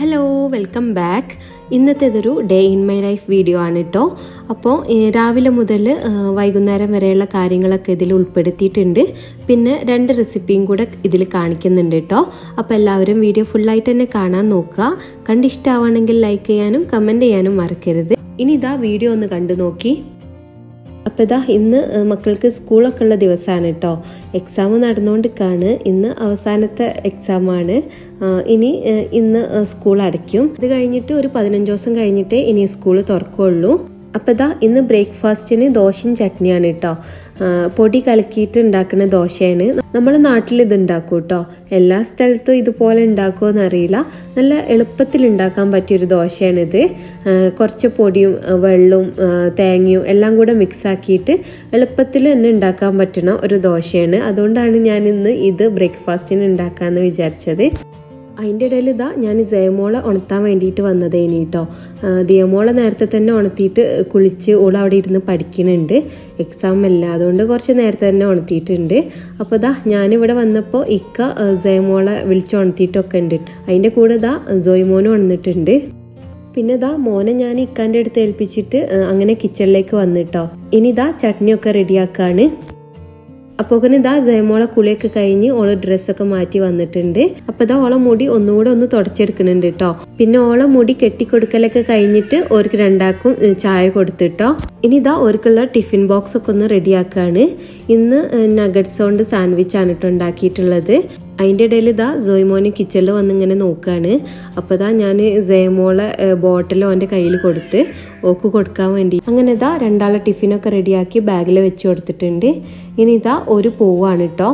hello welcome back ഇന്നത്തേതൊരു day in my life video ആണ് കേട്ടോ അപ്പോൾ രാവിലെ മുതൽ വൈകുന്നേരം വരെയുള്ള കാര്യങ്ങളൊക്കെ ഇതിൽ ഉൾപ്പെടുത്തിയിട്ടുണ്ട് പിന്നെ രണ്ട് റെസിപ്പിയും കൂടെ ഇതിൽ കാണിക്കുന്നുണ്ട് കേട്ടോ അപ്പോൾ എല്ലാവരും വീഡിയോ ഫുള്ളായിട്ട് തന്നെ കാണാൻ നോക്കുക കണ്ടിഷ്ടമാണെങ്കിൽ ലൈക്ക് ചെയ്യാനും കമൻറ്റ് ചെയ്യാനും മറക്കരുത് ഇനി ഇതാ വീഡിയോ ഒന്ന് കണ്ടു നോക്കി അപ്പോൾ ഇതാ ഇന്ന് മക്കൾക്ക് സ്കൂളൊക്കെ ഉള്ള ദിവസമാണ് കേട്ടോ എക്സാം നടന്നുകൊണ്ടിരിക്കുകയാണ് ഇന്ന് അവസാനത്തെ എക്സാമാണ് ഇനി ഇന്ന് സ്കൂൾ അടയ്ക്കും ഇത് കഴിഞ്ഞിട്ട് ഒരു പതിനഞ്ച് ദിവസം കഴിഞ്ഞിട്ടേ ഇനി സ്കൂൾ തുറക്കുകയുള്ളൂ അപ്പോൾ ഇതാ ഇന്ന് ബ്രേക്ക്ഫാസ്റ്റിന് ദോശയും ചട്നിയാണ് കേട്ടോ പൊടി കലക്കിയിട്ട് ഉണ്ടാക്കുന്ന ദോശയാണ് നമ്മളെ നാട്ടിൽ ഇത് ഉണ്ടാക്കും കേട്ടോ എല്ലാ സ്ഥലത്തും ഇതുപോലെ ഉണ്ടാക്കുമോ എന്നറിയില്ല നല്ല എളുപ്പത്തിൽ ഉണ്ടാക്കാൻ പറ്റിയൊരു ദോശയാണിത് കുറച്ച് പൊടിയും വെള്ളവും തേങ്ങയും എല്ലാം കൂടെ മിക്സ് ആക്കിയിട്ട് എളുപ്പത്തിൽ തന്നെ ഉണ്ടാക്കാൻ പറ്റുന്ന ഒരു ദോശയാണ് അതുകൊണ്ടാണ് ഞാൻ ഇന്ന് ഇത് ബ്രേക്ക്ഫാസ്റ്റിന് ഉണ്ടാക്കാമെന്ന് വിചാരിച്ചത് അതിൻ്റെ ഇടയിൽ ഇതാ ഞാൻ ജയമോളെ ഉണർത്താൻ വേണ്ടിയിട്ട് വന്നതേനി കേട്ടോ ദിയമോളെ നേരത്തെ തന്നെ ഉണർത്തിയിട്ട് കുളിച്ച് ഓൾ അവിടെ ഇരുന്ന് പഠിക്കുന്നുണ്ട് എക്സാം അല്ല അതുകൊണ്ട് കുറച്ച് നേരത്തെ തന്നെ ഉണർത്തിയിട്ടുണ്ട് അപ്പോൾ ഇതാ ഞാനിവിടെ വന്നപ്പോൾ ഇക്ക ജയമോളെ വിളിച്ച് ഉണർത്തിയിട്ടൊക്കെ ഉണ്ട് അതിൻ്റെ കൂടെ ഇതാ ജോയ്മോനും ഉണർന്നിട്ടുണ്ട് പിന്നെ ഇതാ മോനെ ഞാൻ ഇക്കാൻ്റെ അടുത്ത് ഏൽപ്പിച്ചിട്ട് അങ്ങനെ കിച്ചണിലേക്ക് വന്നിട്ടോ ഇനി ഇതാ ചട്നിയൊക്കെ റെഡിയാക്കാണ് അപ്പോൾ ഇതാ ജയമോളെ കുളിയൊക്കെ കഴിഞ്ഞ് ഓള് ഡ്രസ്സൊക്കെ മാറ്റി വന്നിട്ടുണ്ട് അപ്പോൾ ഇതാ ഓളെ മുടി ഒന്നുകൂടെ ഒന്ന് തുടച്ചെടുക്കുന്നുണ്ട് കേട്ടോ പിന്നെ ഓളെ മുടി കെട്ടിക്കൊടുക്കലൊക്കെ കഴിഞ്ഞിട്ട് ഓർക്ക് രണ്ടാക്കും ചായ കൊടുത്തിട്ടോ ഇനി ഇതാ ഓർക്കുള്ള ടിഫിൻ ബോക്സ് ഒക്കെ ഒന്ന് റെഡിയാക്കാണ് ഇന്ന് നഗറ്റ്സ് കൊണ്ട് സാൻഡ്വിച്ച് ആണ് കേട്ടോ ഉണ്ടാക്കിയിട്ടുള്ളത് അതിൻ്റെ ഇടയിൽ ഇതാ ജോയ്മോനെ കിച്ചണിൽ വന്ന് ഇങ്ങനെ നോക്കുകയാണ് അപ്പോൾ ഇതാ ഞാൻ ജയമോളെ ബോട്ടിൽ ഓൻ്റെ കയ്യിൽ കൊടുത്ത് ഓക്ക് കൊടുക്കാൻ വേണ്ടി അങ്ങനെ ഇതാ രണ്ടാളെ ടിഫിനൊക്കെ റെഡിയാക്കി ബാഗിൽ വെച്ച് കൊടുത്തിട്ടുണ്ട് ഇനി ഇതാ ഒരു പോവാണ് കേട്ടോ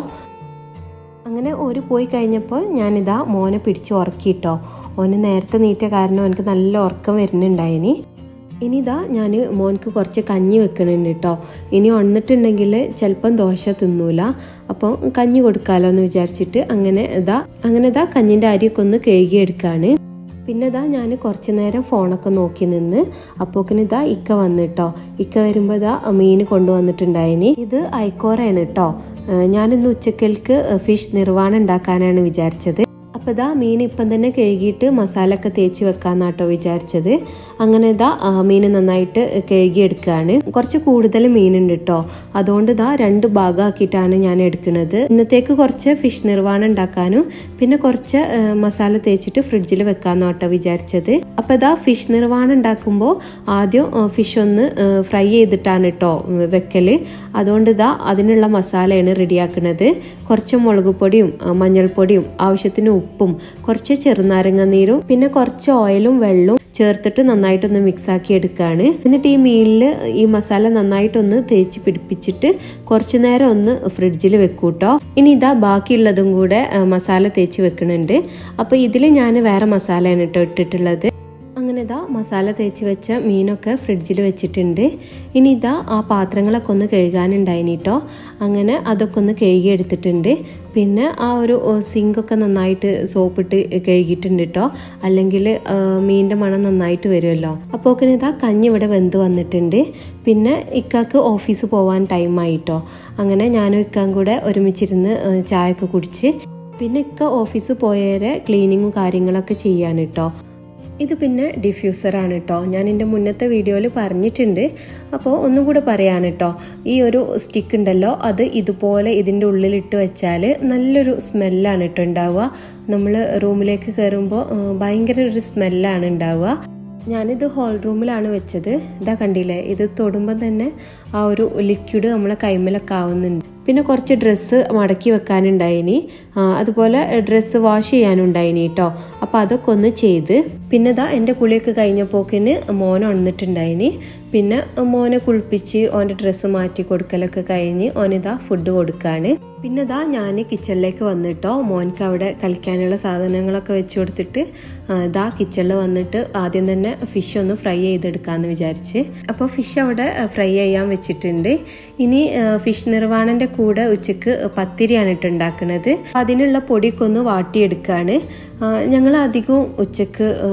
അങ്ങനെ ഒരു പോയി കഴിഞ്ഞപ്പോൾ ഞാനിതാ മോനെ പിടിച്ച് ഉറക്കിട്ടോ ഓന് നേരത്തെ നീറ്റ കാരണം എനിക്ക് നല്ല ഉറക്കം വരുന്നുണ്ടായിനി ഇനി ഇതാ ഞാൻ മോൻക്ക് കുറച്ച് കഞ്ഞി വെക്കണുണ്ട് കേട്ടോ ഇനി ഉണന്നിട്ടുണ്ടെങ്കിൽ ചിലപ്പം ദോശ തിന്നൂല അപ്പോൾ കഞ്ഞി കൊടുക്കാമല്ലോ എന്ന് വിചാരിച്ചിട്ട് അങ്ങനെ ഇതാ അങ്ങനെ ഇതാ കഞ്ഞിൻ്റെ അരിയൊക്കെ ഒന്ന് കഴുകിയെടുക്കുകയാണ് പിന്നെ ഇതാ ഞാൻ കുറച്ച് നേരം ഫോണൊക്കെ നോക്കി നിന്ന് അപ്പോക്കിന് ഇതാ ഇക്ക വന്നിട്ടോ ഇക്ക വരുമ്പോൾ ഇതാ മീൻ കൊണ്ടുവന്നിട്ടുണ്ടായിനി ഇത് ഐക്കോറയാണ് കേട്ടോ ഞാനിന്ന് ഉച്ചക്കൽക്ക് ഫിഷ് നിർവ്വാണം ഉണ്ടാക്കാനാണ് വിചാരിച്ചത് അപ്പോൾ ഇതാ മീൻ ഇപ്പം തന്നെ കഴുകിയിട്ട് മസാല ഒക്കെ തേച്ച് വെക്കാന്നാട്ടോ വിചാരിച്ചത് അങ്ങനെ ഇതാ മീൻ നന്നായിട്ട് കഴുകിയെടുക്കുകയാണ് കുറച്ച് കൂടുതൽ മീനുണ്ട് കേട്ടോ അതുകൊണ്ട് ഇതാ രണ്ട് ഭാഗമാക്കിയിട്ടാണ് ഞാൻ എടുക്കുന്നത് ഇന്നത്തേക്ക് കുറച്ച് ഫിഷ് നിർവ്വാണം ഉണ്ടാക്കാനും പിന്നെ കുറച്ച് മസാല തേച്ചിട്ട് ഫ്രിഡ്ജിൽ വെക്കാന്നാട്ടോ വിചാരിച്ചത് അപ്പോൾ ഇതാ ഫിഷ് നിർവ്വാണം ഉണ്ടാക്കുമ്പോൾ ആദ്യം ഫിഷ് ഒന്ന് ഫ്രൈ ചെയ്തിട്ടാണ് കേട്ടോ വെക്കല് അതുകൊണ്ട് ഇതാ അതിനുള്ള മസാലയാണ് റെഡിയാക്കുന്നത് കുറച്ച് മുളക് പൊടിയും മഞ്ഞൾപ്പൊടിയും ആവശ്യത്തിന് ഉപ്പും കുറച്ച് ചെറുനാരങ്ങ നീരും പിന്നെ കുറച്ച് ഓയിലും വെള്ളവും ചേർത്തിട്ട് നന്നായിട്ടൊന്ന് മിക്സ് ആക്കി എടുക്കുകയാണ് എന്നിട്ട് ഈ മീനിൽ ഈ മസാല നന്നായിട്ടൊന്ന് തേച്ച് പിടിപ്പിച്ചിട്ട് കുറച്ചു നേരം ഒന്ന് ഫ്രിഡ്ജിൽ വെക്കൂട്ടോ ഇനി ഇതാ ബാക്കിയുള്ളതും കൂടെ മസാല തേച്ച് വെക്കുന്നുണ്ട് അപ്പോൾ ഇതിൽ ഞാൻ വേറെ മസാലയാണ് കേട്ടോ ഇട്ടിട്ടുള്ളത് അങ്ങനെ ഇതാ മസാല തേച്ച് വെച്ച മീനൊക്കെ ഫ്രിഡ്ജിൽ വെച്ചിട്ടുണ്ട് ഇനി ഇതാ ആ പാത്രങ്ങളൊക്കെ ഒന്ന് കഴുകാനുണ്ടായിനി കേട്ടോ അങ്ങനെ അതൊക്കെ ഒന്ന് കഴുകിയെടുത്തിട്ടുണ്ട് പിന്നെ ആ ഒരു സിങ്കൊക്കെ നന്നായിട്ട് സോപ്പിട്ട് കഴുകിയിട്ടുണ്ട് കേട്ടോ അല്ലെങ്കിൽ മീനിൻ്റെ മണം നന്നായിട്ട് വരുമല്ലോ അപ്പോൾ ഇതാ കഞ്ഞി ഇവിടെ വെന്ത് വന്നിട്ടുണ്ട് പിന്നെ ഇക്കാക്ക് ഓഫീസ് പോകാൻ ടൈമായിട്ടോ അങ്ങനെ ഞാനും ഇക്കാൻ കൂടെ ഒരുമിച്ചിരുന്ന് ചായ ഒക്കെ കുടിച്ച് പിന്നെ ഇക്ക ഓഫീസ് പോയേരെ ക്ലീനിങ്ങും കാര്യങ്ങളൊക്കെ ചെയ്യാണ് കേട്ടോ ഇത് പിന്നെ ഡിഫ്യൂസറാണ് കേട്ടോ ഞാൻ എൻ്റെ മുന്നത്തെ വീഡിയോയിൽ പറഞ്ഞിട്ടുണ്ട് അപ്പോൾ ഒന്നും കൂടെ പറയാണ് കേട്ടോ ഈ ഒരു സ്റ്റിക്ക് ഉണ്ടല്ലോ അത് ഇതുപോലെ ഇതിൻ്റെ ഉള്ളിലിട്ട് വെച്ചാൽ നല്ലൊരു സ്മെല്ലാണ് കേട്ടോ ഉണ്ടാവുക നമ്മൾ റൂമിലേക്ക് കയറുമ്പോൾ ഭയങ്കര ഒരു സ്മെല്ലാണ് ഉണ്ടാവുക ഞാനിത് ഹോൾ റൂമിലാണ് വെച്ചത് ഇതാ കണ്ടില്ലേ ഇത് തൊടുമ്പോൾ തന്നെ ആ ഒരു ലിക്വിഡ് നമ്മളെ കൈമലൊക്കെ ആവുന്നുണ്ട് പിന്നെ കുറച്ച് ഡ്രസ്സ് മടക്കി വെക്കാനുണ്ടായിനി അതുപോലെ ഡ്രസ്സ് വാഷ് ചെയ്യാനുണ്ടായിനി കേട്ടോ അപ്പോൾ അതൊക്കെ ഒന്ന് ചെയ്ത് പിന്നെ ഇതാ എൻ്റെ കുളിയൊക്കെ കഴിഞ്ഞപ്പോക്കിന് മോൻ ഉണന്നിട്ടുണ്ടായിനി പിന്നെ മോനെ കുളിപ്പിച്ച് ഓൻ്റെ ഡ്രസ്സ് മാറ്റി കൊടുക്കലൊക്കെ കഴിഞ്ഞ് ഓനിതാ ഫുഡ് കൊടുക്കുകയാണ് പിന്നെ ഇതാ ഞാൻ കിച്ചണിലേക്ക് വന്നിട്ടോ മോൻക്ക് അവിടെ കളിക്കാനുള്ള സാധനങ്ങളൊക്കെ വെച്ച് കൊടുത്തിട്ട് ഇതാ കിച്ചണിൽ വന്നിട്ട് ആദ്യം തന്നെ ഫിഷ് ഒന്ന് ഫ്രൈ ചെയ്തെടുക്കാമെന്ന് വിചാരിച്ച് അപ്പോൾ ഫിഷ് അവിടെ ഫ്രൈ ചെയ്യാൻ വെച്ചിട്ടുണ്ട് ഇനി ഫിഷ് നിർവ്വാണൻ്റെ കൂടെ ഉച്ചക്ക് പത്തിരിയാണ് ഇട്ട് ഉണ്ടാക്കുന്നത് അതിനുള്ള പൊടിയൊക്കെ ഒന്ന് വാട്ടിയെടുക്കുകയാണ് ഞങ്ങൾ അധികവും ഉച്ചക്ക്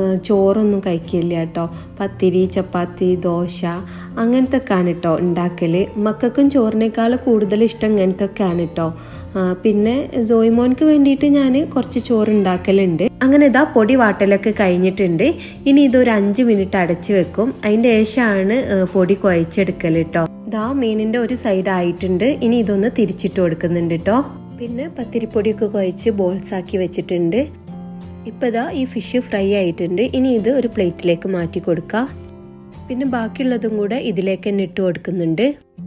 ചോറൊന്നും കഴിക്കില്ല കേട്ടോ പത്തിരി ചപ്പാത്തി ദോശ അങ്ങനത്തെ ഒക്കെയാണ് കേട്ടോ ഉണ്ടാക്കൽ മക്കൾക്കും ചോറിനേക്കാൾ കൂടുതൽ ഇഷ്ടം ഇങ്ങനത്തെ ഒക്കെയാണ് കേട്ടോ പിന്നെ സോയിമോൻക്ക് വേണ്ടിയിട്ട് ഞാൻ കുറച്ച് ചോറ് ഉണ്ടാക്കലുണ്ട് അങ്ങനെ ഇതാ പൊടി വാട്ടലൊക്കെ കഴിഞ്ഞിട്ടുണ്ട് ഇനി ഇതൊരു അഞ്ച് മിനിറ്റ് അടച്ച് വെക്കും അതിൻ്റെ ശേഷമാണ് പൊടി കുഴച്ചെടുക്കൽ കേട്ടോ ഇതാ മീനിൻ്റെ ഒരു സൈഡ് ആയിട്ടുണ്ട് ഇനി ഇതൊന്ന് തിരിച്ചിട്ട് കൊടുക്കുന്നുണ്ട് കേട്ടോ പിന്നെ പത്തിരിപ്പൊടിയൊക്കെ കുഴച്ച് ബോൾസ് ആക്കി വെച്ചിട്ടുണ്ട് ഇപ്പോൾ ഇതാ ഈ ഫിഷ് ഫ്രൈ ആയിട്ടുണ്ട് ഇനി ഇത് ഒരു പ്ലേറ്റിലേക്ക് മാറ്റി കൊടുക്കാം പിന്നെ ബാക്കിയുള്ളതും കൂടെ ഇതിലേക്ക് തന്നെ ഇട്ട് കൊടുക്കുന്നുണ്ട്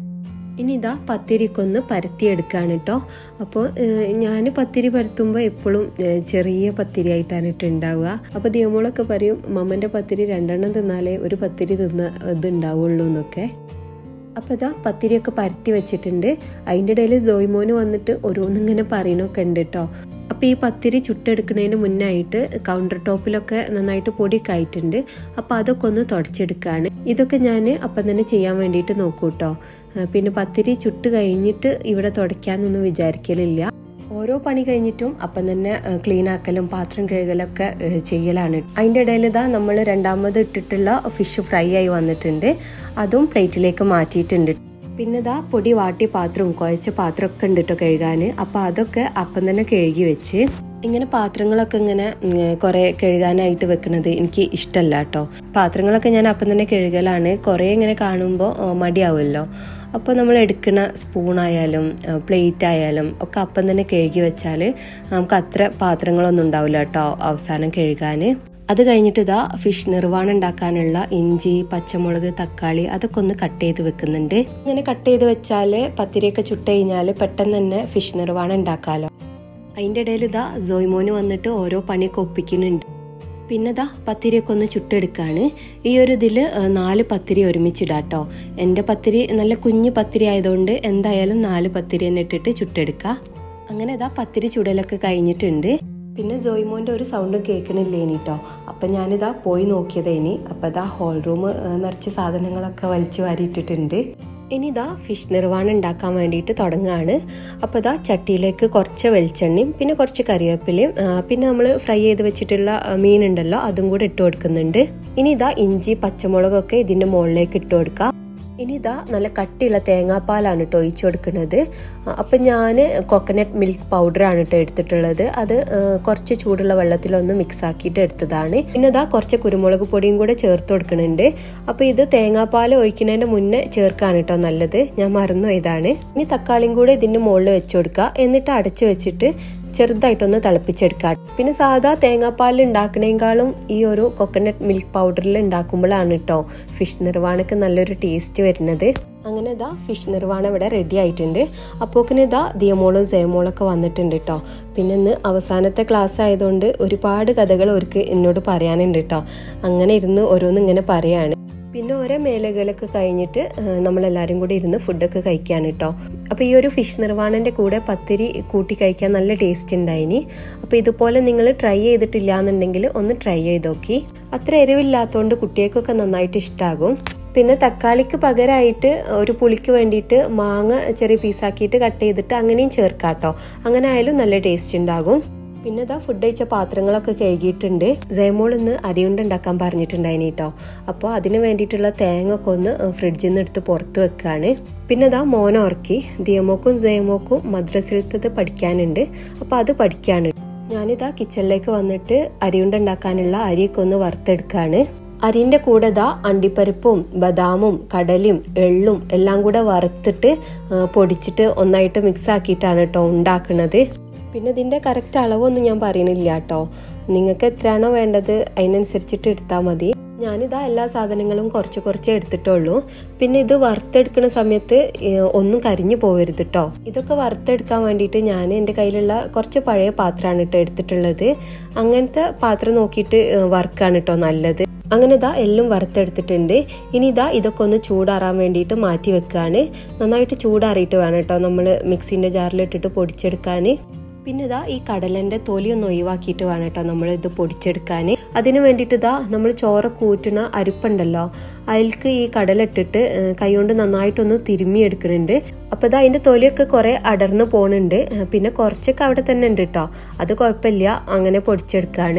ഇനി ഇതാ പത്തിരിക്കൊന്ന് പരത്തിയെടുക്കുകയാണ് കേട്ടോ അപ്പോൾ ഞാൻ പത്തിരി പരത്തുമ്പോൾ എപ്പോഴും ചെറിയ പത്തിരി ആയിട്ടാണ് ഇട്ട് ഉണ്ടാവുക അപ്പോൾ ദിയമോളൊക്കെ പറയും മമ്മൻ്റെ പത്തിരി രണ്ടെണ്ണം തിന്നാലേ ഒരു പത്തിരി തിന്ന ഇത് ഉണ്ടാവുള്ളൂ എന്നൊക്കെ അപ്പോൾ ഇതാ പത്തിരിയൊക്കെ പരത്തി വെച്ചിട്ടുണ്ട് അതിൻ്റെ ഇടയിൽ ജോയ്മോന് വന്നിട്ട് ഓരോന്നിങ്ങനെ പറയണൊക്കെ ഉണ്ട് കേട്ടോ അപ്പോൾ ഈ പത്തിരി ചുട്ടെടുക്കുന്നതിന് മുന്നായിട്ട് കൗണ്ടർ ടോപ്പിലൊക്കെ നന്നായിട്ട് പൊടിയൊക്കെ ആയിട്ടുണ്ട് അപ്പോൾ അതൊക്കെ ഒന്ന് തുടച്ചെടുക്കുകയാണ് ഇതൊക്കെ ഞാൻ അപ്പം തന്നെ ചെയ്യാൻ വേണ്ടിയിട്ട് നോക്കൂ കേട്ടോ പിന്നെ പത്തിരി ചുട്ട് കഴിഞ്ഞിട്ട് ഇവിടെ തുടയ്ക്കാനൊന്നും വിചാരിക്കലില്ല ഓരോ പണി കഴിഞ്ഞിട്ടും അപ്പം തന്നെ ക്ലീൻ ആക്കലും പാത്രം കഴുകലൊക്കെ ചെയ്യലാണ് അതിൻ്റെ ഇടയിൽ ഇതാ നമ്മൾ രണ്ടാമത് ഇട്ടിട്ടുള്ള ഫിഷ് ഫ്രൈ ആയി വന്നിട്ടുണ്ട് അതും പ്ലേറ്റിലേക്ക് മാറ്റിയിട്ടുണ്ട് പിന്നെ ഇതാ പൊടി വാട്ടി പാത്രവും കുഴച്ച പാത്രമൊക്കെ ഉണ്ട് കേട്ടോ കഴുകാൻ അപ്പോൾ അതൊക്കെ അപ്പം തന്നെ കഴുകി വെച്ച് ഇങ്ങനെ പാത്രങ്ങളൊക്കെ ഇങ്ങനെ കുറേ കഴുകാനായിട്ട് വെക്കുന്നത് എനിക്ക് ഇഷ്ടമല്ല കേട്ടോ പാത്രങ്ങളൊക്കെ ഞാൻ അപ്പം തന്നെ കഴുകലാണ് കുറേ ഇങ്ങനെ കാണുമ്പോൾ മടിയാവുമല്ലോ അപ്പോൾ നമ്മൾ എടുക്കുന്ന സ്പൂണായാലും പ്ലേറ്റ് ആയാലും ഒക്കെ അപ്പം തന്നെ കഴുകി വെച്ചാൽ നമുക്ക് അത്ര പാത്രങ്ങളൊന്നും ഉണ്ടാവില്ല കേട്ടോ അവസാനം കഴുകാൻ അത് കഴിഞ്ഞിട്ട് ഇതാ ഫിഷ് നിർവ്വാണം ഉണ്ടാക്കാനുള്ള ഇഞ്ചി പച്ചമുളക് തക്കാളി അതൊക്കെ ഒന്ന് കട്ട് ചെയ്ത് വെക്കുന്നുണ്ട് ഇങ്ങനെ കട്ട് ചെയ്ത് വെച്ചാൽ പത്തിരിയൊക്കെ ചുട്ട് കഴിഞ്ഞാൽ പെട്ടെന്ന് തന്നെ ഫിഷ് നിർവ്വാണം ഉണ്ടാക്കാമല്ലോ അതിൻ്റെ ഇടയിൽ ഇതാ ജോയ്മോന് വന്നിട്ട് ഓരോ പണിയൊക്കെ ഒപ്പിക്കുന്നുണ്ട് പിന്നെ ഇതാ പത്തിരിയൊക്കെ ഒന്ന് ചുട്ടെടുക്കുകയാണ് ഈ ഒരു ഇതിൽ നാല് പത്തിരി ഒരുമിച്ചിടാം കേട്ടോ എൻ്റെ പത്തിരി നല്ല കുഞ്ഞു പത്തിരി ആയതുകൊണ്ട് എന്തായാലും നാല് പത്തിരി തന്നെ ഇട്ടിട്ട് ചുട്ടെടുക്കുക അങ്ങനെ ഇതാ പത്തിരി ചുടലൊക്കെ കഴിഞ്ഞിട്ടുണ്ട് പിന്നെ ജോയ്മോൻ്റെ ഒരു സൗണ്ടും കേൾക്കണില്ലേനി കേട്ടോ അപ്പം ഞാനിതാ പോയി നോക്കിയതേനി അപ്പം ഇതാ ഹോൾ റൂം നിറച്ച് സാധനങ്ങളൊക്കെ വലിച്ചു വാരിയിട്ടിട്ടുണ്ട് ഇനി ഇതാ ഫിഷ് നിർവ്വാണം ഉണ്ടാക്കാൻ വേണ്ടിയിട്ട് തുടങ്ങുകയാണ് അപ്പോൾ ഇതാ ചട്ടിയിലേക്ക് കുറച്ച് വെളിച്ചെണ്ണയും പിന്നെ കുറച്ച് കറിവേപ്പിലയും പിന്നെ നമ്മൾ ഫ്രൈ ചെയ്ത് വെച്ചിട്ടുള്ള മീനുണ്ടല്ലോ അതും കൂടെ ഇട്ട് കൊടുക്കുന്നുണ്ട് ഇനി ഇതാ ഇഞ്ചി പച്ചമുളകൊക്കെ ഇതിൻ്റെ മുകളിലേക്ക് ഇട്ട് കൊടുക്കുക ഇനി ഇതാ നല്ല കട്ടിയുള്ള തേങ്ങാപ്പാലാണ് കേട്ടോ ഒഴിച്ചു കൊടുക്കുന്നത് അപ്പം ഞാൻ കോക്കനട്ട് മിൽക്ക് പൗഡറാണ് കേട്ടോ എടുത്തിട്ടുള്ളത് അത് കുറച്ച് ചൂടുള്ള വെള്ളത്തിലൊന്ന് മിക്സ് ആക്കിയിട്ട് എടുത്തതാണ് പിന്നെ ഇതാ കുറച്ച് കുരുമുളക് പൊടിയും കൂടെ ചേർത്ത് കൊടുക്കുന്നുണ്ട് അപ്പോൾ ഇത് തേങ്ങാപ്പാൽ ഒഴിക്കുന്നതിൻ്റെ മുന്നേ ചേർക്കാണ് കേട്ടോ നല്ലത് ഞാൻ മറന്നു ഇതാണ് ഇനി തക്കാളിയും കൂടെ ഇതിൻ്റെ മുകളിൽ വെച്ച് കൊടുക്കുക എന്നിട്ട് അടച്ചു വെച്ചിട്ട് ചെറുതായിട്ടൊന്ന് തിളപ്പിച്ചെടുക്കാം പിന്നെ സാധാ തേങ്ങാപ്പാൽ ഉണ്ടാക്കണേക്കാളും ഈ ഒരു കൊക്കനട്ട് മിൽക്ക് പൗഡറിൽ ഉണ്ടാക്കുമ്പോഴാണ് കേട്ടോ ഫിഷ് നിർവ്വാണക്ക് നല്ലൊരു ടേസ്റ്റ് വരുന്നത് അങ്ങനെ ഇതാ ഫിഷ് നിർവ്വാണം ഇവിടെ റെഡി ആയിട്ടുണ്ട് അപ്പോക്കിന് ഇതാ ദിയമോളും ജയമോളൊക്കെ വന്നിട്ടുണ്ട് കേട്ടോ പിന്നെ ഇന്ന് അവസാനത്തെ ക്ലാസ് ആയതുകൊണ്ട് ഒരുപാട് കഥകൾ അവർക്ക് എന്നോട് പറയാനുണ്ട് കേട്ടോ അങ്ങനെ ഇരുന്ന് ഓരോന്ന് ഇങ്ങനെ പറയാണ് പിന്നെ ഓരോ മേലകളൊക്കെ കഴിഞ്ഞിട്ട് നമ്മളെല്ലാവരും കൂടി ഇരുന്ന് ഫുഡൊക്കെ കഴിക്കാൻ കേട്ടോ അപ്പോൾ ഈ ഒരു ഫിഷ് നിർവ്വാണൻ്റെ കൂടെ പത്തിരി കൂട്ടി കഴിക്കാൻ നല്ല ടേസ്റ്റ് ഉണ്ടായിനി അപ്പോൾ ഇതുപോലെ നിങ്ങൾ ട്രൈ ചെയ്തിട്ടില്ല എന്നുണ്ടെങ്കിൽ ഒന്ന് ട്രൈ ചെയ്ത് നോക്കി അത്ര എരിവില്ലാത്തതുകൊണ്ട് കുട്ടികൾക്കൊക്കെ നന്നായിട്ട് ഇഷ്ടമാകും പിന്നെ തക്കാളിക്ക് പകരമായിട്ട് ഒരു പുളിക്ക് വേണ്ടിയിട്ട് മാങ്ങ ചെറിയ പീസാക്കിയിട്ട് കട്ട് ചെയ്തിട്ട് അങ്ങനെയും ചേർക്കാം കേട്ടോ അങ്ങനെ ആയാലും നല്ല ടേസ്റ്റ് ഉണ്ടാകും പിന്നെ ഇതാ ഫുഡ് കഴിച്ച പാത്രങ്ങളൊക്കെ കഴുകിയിട്ടുണ്ട് ജയമോൾ ഇന്ന് അരിയുണ്ട ഉണ്ടാക്കാൻ പറഞ്ഞിട്ടുണ്ടായിനി കേട്ടോ അപ്പോൾ അതിന് വേണ്ടിയിട്ടുള്ള തേങ്ങ ഒക്കെ ഒന്ന് ഫ്രിഡ്ജിൽ നിന്ന് എടുത്ത് പുറത്ത് വെക്കുകയാണ് പിന്നെ ഇതാ മോനെ ഉറക്കി ദിയമോക്കും ജയമോക്കും മദ്രസിലത്തത് പഠിക്കാനുണ്ട് അപ്പോൾ അത് പഠിക്കാണ് ഞാനിതാ കിച്ചണിലേക്ക് വന്നിട്ട് അരിയുണ്ട ഉണ്ടാക്കാനുള്ള അരിയൊക്കെ ഒന്ന് വറുത്തെടുക്കുകയാണ് അരിൻ്റെ കൂടെ ദാ അണ്ടിപ്പരിപ്പും ബദാമും കടലും എള്ളും എല്ലാം കൂടെ വറുത്തിട്ട് പൊടിച്ചിട്ട് ഒന്നായിട്ട് മിക്സ് ആക്കിയിട്ടാണ് കേട്ടോ ഉണ്ടാക്കുന്നത് പിന്നെ ഇതിൻ്റെ കറക്റ്റ് അളവൊന്നും ഞാൻ പറയണില്ല കേട്ടോ നിങ്ങൾക്ക് എത്രയാണോ വേണ്ടത് അതിനനുസരിച്ചിട്ട് എടുത്താൽ മതി ഞാനിതാ എല്ലാ സാധനങ്ങളും കുറച്ച് കുറച്ച് എടുത്തിട്ടുള്ളൂ പിന്നെ ഇത് വറുത്തെടുക്കുന്ന സമയത്ത് ഒന്നും കരിഞ്ഞു പോകരുത് കേട്ടോ ഇതൊക്കെ വറുത്തെടുക്കാൻ വേണ്ടിയിട്ട് ഞാൻ എൻ്റെ കയ്യിലുള്ള കുറച്ച് പഴയ പാത്രമാണ് കേട്ടോ എടുത്തിട്ടുള്ളത് അങ്ങനത്തെ പാത്രം നോക്കിയിട്ട് വറുക്കാണ് കേട്ടോ നല്ലത് അങ്ങനെ ഇതാ എല്ലാം വറുത്തെടുത്തിട്ടുണ്ട് ഇനി ഇതാ ഇതൊക്കെ ഒന്ന് ചൂടാറാൻ വേണ്ടിയിട്ട് മാറ്റി വെക്കുകയാണ് നന്നായിട്ട് ചൂടാറിയിട്ട് വേണം കേട്ടോ നമ്മൾ മിക്സിൻ്റെ ജാറിലിട്ടിട്ട് പൊടിച്ചെടുക്കാൻ പിന്നെ ഇതാ ഈ കടലൻ്റെ തൊലി ഒന്ന് ഒഴിവാക്കിയിട്ട് വേണം കേട്ടോ നമ്മൾ ഇത് പൊടിച്ചെടുക്കാൻ അതിന് വേണ്ടിയിട്ട് ഇതാ നമ്മൾ ചോറ് കൂറ്റുന്ന അരിപ്പുണ്ടല്ലോ അതിൽക്ക് ഈ കടലിട്ടിട്ട് കൈകൊണ്ട് നന്നായിട്ടൊന്ന് തിരുമ്മിയെടുക്കുന്നുണ്ട് അപ്പോൾ ഇതാ അതിൻ്റെ തൊലിയൊക്കെ കുറേ അടർന്ന് പോണുണ്ട് പിന്നെ കുറച്ചൊക്കെ അവിടെ തന്നെ ഉണ്ട് കേട്ടോ അത് കുഴപ്പമില്ല അങ്ങനെ പൊടിച്ചെടുക്കുകയാണ്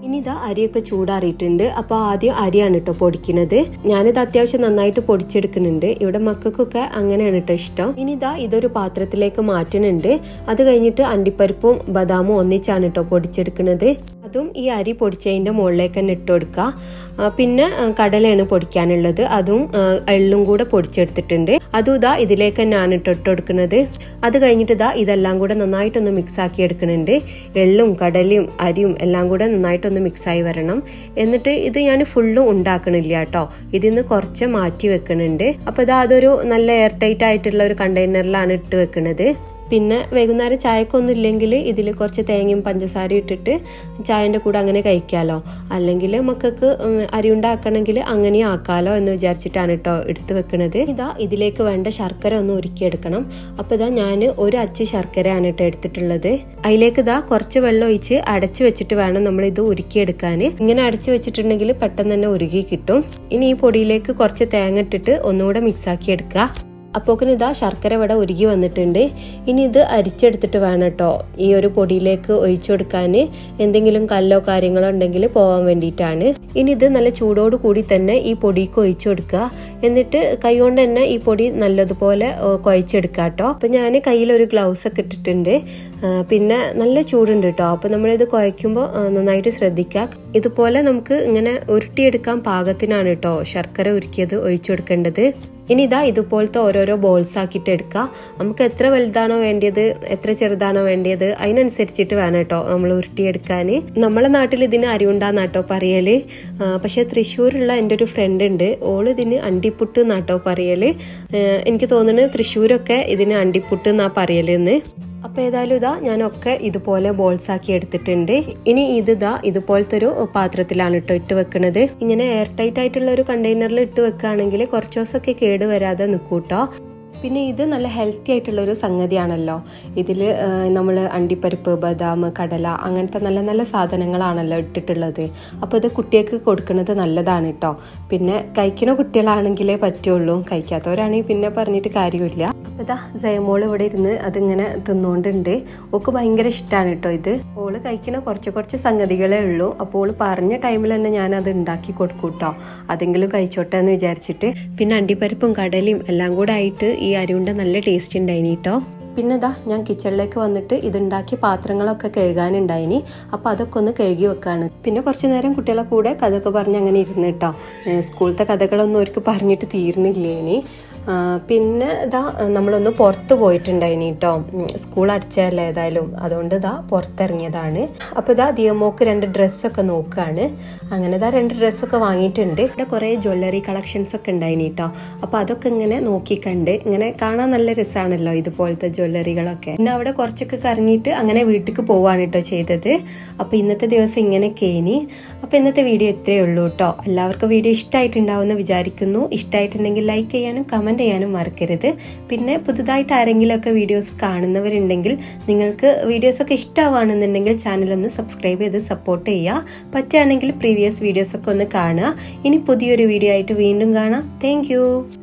ഇനി ഇതാ അരിയൊക്കെ ചൂടാറിയിട്ടുണ്ട് അപ്പോൾ ആദ്യം അരിയാണ് കേട്ടോ പൊടിക്കുന്നത് ഞാനിത് അത്യാവശ്യം നന്നായിട്ട് പൊടിച്ചെടുക്കുന്നുണ്ട് ഇവിടെ മക്കൾക്കൊക്കെ അങ്ങനെയാണ് കേട്ടോ ഇഷ്ടം ഇനി ഇതാ ഇതൊരു പാത്രത്തിലേക്ക് മാറ്റുന്നുണ്ട് അത് കഴിഞ്ഞിട്ട് അണ്ടിപ്പരിപ്പും ബദാമും ഒന്നിച്ചാണ് കേട്ടോ പൊടിച്ചെടുക്കുന്നത് അതും ഈ അരി പൊടിച്ചതിൻ്റെ മുകളിലേക്ക് തന്നെ ഇട്ട് കൊടുക്കുക ആ, പിന്നെ ആ, കടലയാണ് പൊടിക്കാനുള്ളത് അതും ആ, എള്ളും കൂടെ പൊടിച്ചെടുത്തിട്ടുണ്ട് അതും ഇതാ ഇതിലേക്ക് തന്നെയാണ് ഇട്ട് ഇട്ട് കൊടുക്കുന്നത് അത് കഴിഞ്ഞിട്ട് ഇതാ ഇതെല്ലാം കൂടെ നന്നായിട്ടൊന്ന് മിക്സ് ആക്കി എടുക്കുന്നുണ്ട് എള്ളും കടലയും അരിയും എല്ലാം കൂടെ നന്നായിട്ടൊന്ന് മിക്സ് ആയി വരണം എന്നിട്ട് ഇത് ഞാൻ ഫുള്ളും ഉണ്ടാക്കണില്ല കേട്ടോ ഇതിന്ന് കുറച്ച് മാറ്റി വെക്കുന്നുണ്ട് അപ്പോൾ ഇതാ അതൊരു നല്ല എയർ ടൈറ്റ് ആയിട്ടുള്ള ഒരു കണ്ടെയ്നറിലാണ് ഇട്ട് വെക്കുന്നത് പിന്നെ വൈകുന്നേരം ചായക്കൊന്നും ഇല്ലെങ്കിൽ ഇതിൽ കുറച്ച് തേങ്ങയും പഞ്ചസാരയും ഇട്ടിട്ട് ചായൻ്റെ കൂടെ അങ്ങനെ കഴിക്കാമല്ലോ അല്ലെങ്കിൽ മക്കൾക്ക് ഉം, അരി ഉണ്ടാക്കണമെങ്കിൽ അങ്ങനെ ആക്കാലോ എന്ന് വിചാരിച്ചിട്ടാണ് കേട്ടോ എടുത്ത് വെക്കുന്നത് ഇതാ ഇതിലേക്ക് വേണ്ട ശർക്കര ഒന്ന് ഉരുക്കിയെടുക്കണം അപ്പോൾ ഇതാ ഞാൻ ഒരു അച്ച് ശർക്കരയാണ് കേട്ടോ എടുത്തിട്ടുള്ളത് അതിലേക്ക് ഇതാ കുറച്ച് വെള്ളം ഒഴിച്ച് അടച്ചു വെച്ചിട്ട് വേണം നമ്മൾ ഇത് ഉരുക്കിയെടുക്കാൻ ഇങ്ങനെ അടച്ചു വെച്ചിട്ടുണ്ടെങ്കിൽ പെട്ടെന്ന് തന്നെ ഉരുകി കിട്ടും ഇനി ഈ പൊടിയിലേക്ക് കുറച്ച് തേങ്ങ ഇട്ടിട്ട് ഒന്നുകൂടെ മിക്സ് ആക്കി എടുക്കുക അപ്പോക്കിന് ഇതാ ശർക്കര ഇവിടെ ഉരുകി വന്നിട്ടുണ്ട് ഇനി ഇത് അരിച്ചെടുത്തിട്ട് വേണം കേട്ടോ ഈ ഒരു പൊടിയിലേക്ക് ഒഴിച്ചു കൊടുക്കാൻ എന്തെങ്കിലും കല്ലോ കാര്യങ്ങളോ ഉണ്ടെങ്കിൽ പോകാൻ വേണ്ടിയിട്ടാണ് ഇനി ഇത് നല്ല ചൂടോട് കൂടി തന്നെ ഈ പൊടിക്ക് ഒഴിച്ചു കൊടുക്കുക എന്നിട്ട് കൈകൊണ്ട് തന്നെ ഈ പൊടി നല്ലതുപോലെ ഓ, കുഴച്ചെടുക്കുക കേട്ടോ അപ്പം ഞാൻ കയ്യിൽ ഒരു ഗ്ലൗസ് ഒക്കെ ഇട്ടിട്ടുണ്ട് ആ, പിന്നെ നല്ല ചൂടുണ്ട് കേട്ടോ അപ്പം നമ്മളിത് കുഴയ്ക്കുമ്പോൾ ആ, നന്നായിട്ട് ശ്രദ്ധിക്കുക ഇതുപോലെ നമുക്ക് ഇങ്ങനെ ഉരുട്ടിയെടുക്കാൻ പാകത്തിനാണ് കേട്ടോ ശർക്കര ഉരുക്കിയത് ഒഴിച്ചു കൊടുക്കേണ്ടത് ഇനി ഇതാ ഇതുപോലത്തെ ഓരോരോ ബോൾസ് ആക്കിയിട്ട് എടുക്കുക നമുക്ക് എത്ര വലുതാണോ വേണ്ടിയത് എത്ര ചെറുതാണോ വേണ്ടിയത് അതിനനുസരിച്ചിട്ട് വേണം കേട്ടോ നമ്മൾ ഉരുട്ടിയെടുക്കാൻ നമ്മളെ നാട്ടിൽ ഇതിന് അരിയുണ്ടാന്നാട്ടോ പറയല് ആ, പക്ഷെ തൃശ്ശൂരുള്ള എൻ്റെ ഒരു ഫ്രണ്ട് ഉണ്ട് ഓള് ഇതിന് അണ്ടിപ്പുട്ട് എന്നാട്ടോ പറയല് ആ, എനിക്ക് തോന്നുന്നു തൃശ്ശൂരൊക്കെ ഇതിന് അണ്ടിപ്പുട്ട് എന്നാ പറയലെന്ന് അപ്പോൾ ഏതായാലും ഇതാ ഞാനൊക്കെ ഇതുപോലെ ബോൾസ് ആക്കി എടുത്തിട്ടുണ്ട് ഇനി ഇത് ഇതാ ഇതുപോലത്തെ ഒരു പാത്രത്തിലാണ് കേട്ടോ ഇട്ട് വെക്കുന്നത് ഇങ്ങനെ എയർ ടൈറ്റ് ആയിട്ടുള്ള ഒരു കണ്ടെയ്നറിൽ ഇട്ട് വെക്കുകയാണെങ്കിൽ കുറച്ച് ദിവസമൊക്കെ കേട് വരാതെ നിൽക്കൂട്ടോ പിന്നെ ഇത് നല്ല ഹെൽത്തി ആയിട്ടുള്ള ഒരു സംഗതിയാണല്ലോ ഇതിൽ നമ്മൾ അണ്ടിപ്പരിപ്പ് ബദാം കടല അങ്ങനത്തെ നല്ല നല്ല സാധനങ്ങളാണല്ലോ ഇട്ടിട്ടുള്ളത് അപ്പോൾ ഇത് കുട്ടികൾക്ക് കൊടുക്കുന്നത് നല്ലതാണ് കേട്ടോ പിന്നെ കഴിക്കുന്ന കുട്ടികളാണെങ്കിലേ പറ്റുള്ളൂ കഴിക്കാത്തവരാണെങ്കിൽ പിന്നെ പറഞ്ഞിട്ട് കാര്യമില്ല അപ്പോൾ ഇതാ ജയമോൾ ഇവിടെ ഇരുന്ന് അതിങ്ങനെ തിന്നുകൊണ്ടുണ്ട് ഓക്ക് ഭയങ്കര ഇഷ്ടമാണ് കേട്ടോ ഇത് ഓള് കഴിക്കുന്ന കുറച്ച് കുറച്ച് സംഗതികളേ ഉള്ളൂ അപ്പോൾ ഓള് പറഞ്ഞ ടൈമിൽ തന്നെ ഞാൻ അത് ഉണ്ടാക്കി കൊടുക്കും കേട്ടോ അതെങ്കിലും കഴിച്ചോട്ടെ എന്ന് വിചാരിച്ചിട്ട് പിന്നെ അണ്ടിപ്പരിപ്പും കടലയും എല്ലാം കൂടെ ആയിട്ട് ഈ അരിയുണ്ട നല്ല ടേസ്റ്റ് ഉണ്ടായിനി കേട്ടോ പിന്നെ ഇതാ ഞാൻ കിച്ചണിലേക്ക് വന്നിട്ട് ഇതുണ്ടാക്കിയ പാത്രങ്ങളൊക്കെ കഴുകാനുണ്ടായിനി അപ്പോൾ അതൊക്കെ ഒന്ന് കഴുകി വെക്കാണ് പിന്നെ കുറച്ച് നേരം കുട്ടികളെ കൂടെ കഥയൊക്കെ പറഞ്ഞ് അങ്ങനെ ഇരുന്ന് കേട്ടോ ഏഹ് സ്കൂളത്തെ കഥകളൊന്നും അവർക്ക് പറഞ്ഞിട്ട് തീർന്നില്ലേനി ആ, പിന്നെ ഇതാ നമ്മളൊന്ന് പുറത്ത് പോയിട്ടുണ്ടായിനി കേട്ടോ സ്കൂൾ അടച്ചല്ലേ ഏതായാലും അതുകൊണ്ട് ഇതാ പുറത്തിറങ്ങിയതാണ് അപ്പോൾ ഇതാ ദിയമോക്ക് രണ്ട് ഡ്രസ്സൊക്കെ നോക്കുകയാണ് അങ്ങനെ ഇതാ രണ്ട് ഡ്രസ്സൊക്കെ വാങ്ങിയിട്ടുണ്ട് ഇവിടെ കുറേ ജ്വല്ലറി കളക്ഷൻസ് ഒക്കെ ഉണ്ടായിനി കേട്ടോ അപ്പോൾ അതൊക്കെ ഇങ്ങനെ നോക്കിക്കണ്ട് ഇങ്ങനെ കാണാൻ നല്ല രസമാണല്ലോ ഇതുപോലത്തെ ജ്വല്ലറികളൊക്കെ പിന്നെ അവിടെ കുറച്ചൊക്കെ കറങ്ങിയിട്ട് അങ്ങനെ വീട്ടിലേക്ക് പോവാണ് കേട്ടോ ചെയ്തത് അപ്പോൾ ഇന്നത്തെ ദിവസം ഇങ്ങനെയൊക്കെ ഇനി അപ്പോൾ ഇന്നത്തെ വീഡിയോ ഇത്രയേ ഉള്ളൂ കേട്ടോ എല്ലാവർക്കും വീഡിയോ ഇഷ്ടമായിട്ടുണ്ടാവുമെന്ന് വിചാരിക്കുന്നു ഇഷ്ടമായിട്ടുണ്ടെങ്കിൽ ലൈക്ക് ചെയ്യാനും കമൻറ്റ് ചെയ്യാനും മറക്കരുത് പിന്നെ പുതുതായിട്ട് ആരെങ്കിലുമൊക്കെ വീഡിയോസ് കാണുന്നവരുണ്ടെങ്കിൽ നിങ്ങൾക്ക് വീഡിയോസൊക്കെ ഇഷ്ടമാണെന്നുണ്ടെങ്കിൽ ചാനലൊന്ന് സബ്സ്ക്രൈബ് ചെയ്ത് സപ്പോർട്ട് ചെയ്യുക പറ്റുകയാണെങ്കിൽ പ്രീവിയസ് വീഡിയോസൊക്കെ ഒന്ന് കാണുക ഇനി പുതിയൊരു വീഡിയോ ആയിട്ട് വീണ്ടും കാണാം താങ്ക്